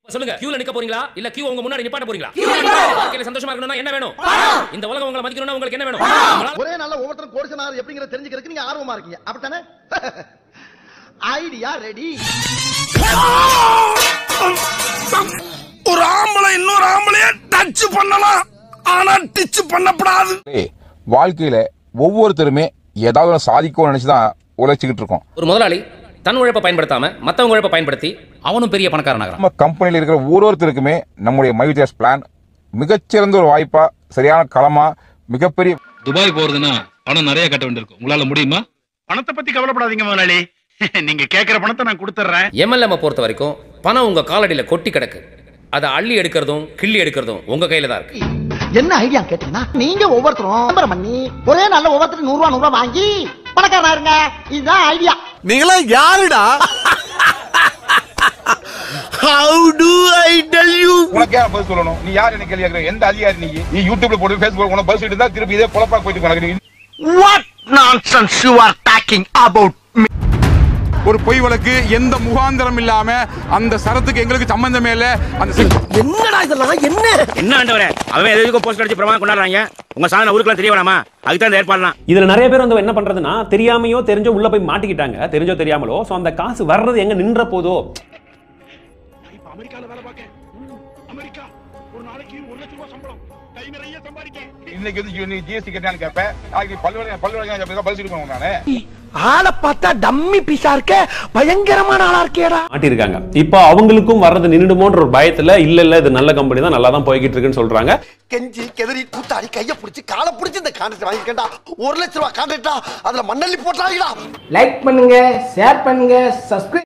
சொல்லுங்க கியூல நிக்க போறீங்களா இல்ல கியூ உங்க முன்னாடி நிப்பாட்ட போறீங்களா வாழ்க்கையில சந்தோஷமா இருக்கணும்னா என்ன வேணும் இந்த உலகம் உங்களை மதிக்கணும்னா உங்களுக்கு என்ன வேணும் உங்களால ஒரே நாள்ல ஒவ்வொருத்தரும் கோடிசனார் எப்படிங்கிற தெரிஞ்சுக்கிறதுக்கு நீங்க ஆர்வமா இருக்கீங்க அப்படித்தானே ஐடியா ரெடி ஒரு ஆம்பளை இன்னொரு ஆம்பளைய டச் பண்ணலாம் ஆனா டிச் பண்ணப்படாது ஏய், வாழ்க்கையில ஒவ்வொருத்தருமே ஏதாவது ஒண்ணு சாதிக்கணும்னு நினைச்சு தான் உழைச்சிக்கிட்டு இருக்கோம் ஒரு முதலாளி தன் உழைப்பை பயன்படுத்தாம மத்தவங்க உழைப்பை பயன்படுத்தி அவனும் பெரிய பணக்காரனாகிறான் நம்ம கம்பெனியில் இருக்கிற ஒவ்வொருத்தருக்குமே நம்முடைய மைவிஜாஸ் பிளான் மிகச்சிறந்த ஒரு வாய்ப்பா சரியான களமா மிகப்பெரிய துபாய் போறதுன்னா பணம் நிறைய கட்ட வேண்டியிருக்கும் உங்களால முடியுமா பணத்தை பத்தி கவலைப்படாதீங்க முதலாளி நீங்க கேக்குற பணத்தை நான் கொடுத்துட்றேன் எம்எல்ஏ பொறுத்த வரைக்கும் பணம் உங்க காலடியில கொட்டி கிடக்கு அதை அள்ளி எடுக்கிறதும் கிள்ளி எடுக்கிறதும் உங்க கையில தான் இருக்கு என்ன ஐடியா கேட்டீங்கன்னா நீங்க ஒவ்வொருத்தரும் விளம்பரம் பண்ணி ஒரே நாள்ல ஒவ்வொருத்தரும் நூறு ரூபா நூறு ரூபா வாங்கி பணக்காரனா இருங்க இதுதான் ஐடியா நீங்களா யாருடா how do I tell you உனக்கு யார் பதில் சொல்லணும் நீ யார் எனக்கு கேள்வி கேட்கிற எந்த அதிகாரி நீ நீ யூடியூப்ல போட்டு ஃபேஸ்புக் உனக்கு பதில் சொல்லிட்டு தான் திருப்பி இதே பொழப்பா போயிட்டு கிடக்கு what nonsense you are talking about ஒரு பொய் வழக்கு எந்த முகாந்திரம் இல்லாம அந்த சரத்துக்கு எங்களுக்கு சம்பந்தமே இல்ல அந்த சி- என்னடா இதெல்லாம் என்ன என்ன ஆண்டவரே அவன் எதுக்கு போஸ்ட் அடிச்சு பிரமாணம் கொண்டாடுறாங்க உங்க சாதனை ஊருக்குலாம் தெரிய வேணாமா அதுக்கு தான் இந்த ஏற்பாடுலாம் இதுல நிறைய பேர் வந்து என்ன பண்றதுன்னா தெரியாமையோ தெரிஞ்சோ உள்ள போய் மாட்டிக்கிட்டாங்க தெரிஞ்சோ தெரியாமலோ சோ அந்த காசு வர்றது எங்க நின்ற போதோ அமெரிக்கால வேலை பார்க்க அமெரிக்கா ஒரு நாளைக்கு ஒரு லட்சம் ரூபாய் சம்பளம் கை நிறைய சம்பாதிக்க இன்னைக்கு வந்து நீ ஜிஎஸ்டி கட்டான்னு கேட்பேன் நாளைக்கு பல்வேறு பல்வேறு பதில் சொல்லிக்கணும் நானு ஆளை பார்த்தா டம்மி பீஸா இருக்க பயங்கரமான ஆளா இருக்கேடா மாட்டிருக்காங்க இப்போ அவங்களுக்கும் வர்றது நின்றுமோன்ற ஒரு பயத்துல இல்ல இல்ல இது நல்ல கம்பெனி தான் நல்லா தான் போய்கிட்டு இருக்குன்னு சொல்றாங்க கெஞ்சி கெதறி கூத்தாடி கைய பிடிச்சி காலை பிடிச்சி இந்த கான்ட்ராக்ட் வாங்கிக்கண்டா ஒரு லட்ச ரூபாய் கான்ட்ராக்டா அதுல மண்ணள்ளி போட்டாங்கடா லைக் பண்ணுங்க ஷேர் பண்ணுங்க சப்ஸ்கிரைப்